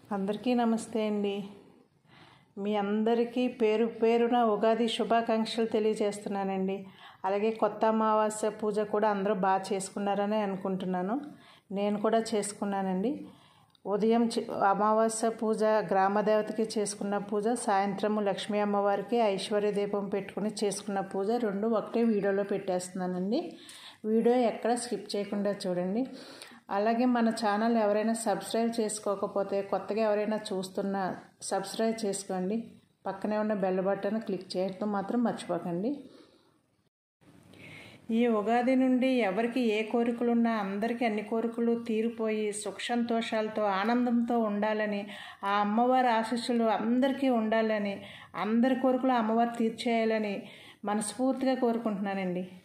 అందరికీ నమస్తే అండి మీ అందరికీ పేరు పేరున ఉగాది శుభాకాంక్షలు తెలియజేస్తున్నానండి అలాగే కొత్త అమావాస్య పూజ కూడా అందరూ బాగా చేసుకున్నారని అనుకుంటున్నాను నేను కూడా చేసుకున్నానండి ఉదయం చి- అమావాస్య పూజ గ్రామదేవతకి చేసుకున్న పూజ సాయంత్రం లక్ష్మీ అమ్మవారికి ఐశ్వర్య దీపం పెట్టుకుని చేసుకున్న పూజ రెండు ఒకటే వీడియోలో పెట్టేస్తున్నానండి వీడియో ఎక్కడ స్కిప్ చేయకుండా చూడండి అలాగే మన ఛానల్ ఎవరైనా సబ్స్క్రైబ్ చేసుకోకపోతే కొత్తగా ఎవరైనా చూస్తున్నా సబ్స్క్రైబ్ చేసుకోండి పక్కనే ఉన్న బెల్ బటన్ క్లిక్ చేయడం మాత్రం మర్చిపోకండి ఈ ఉగాది నుండి ఎవరికి ఏ కోరికలున్నా అందరికీ అన్ని కోరికలు తీరిపోయి సుఖ సంతోషాలతో ఆనందంతో ఉండాలని ఆ అమ్మవారి ఆశీస్సులు అందరికీ ఉండాలని అందరి కోరికలు ఆ అమ్మవారు తీర్చేయాలని మనస్ఫూర్తిగా కోరుకుంటున్నానండి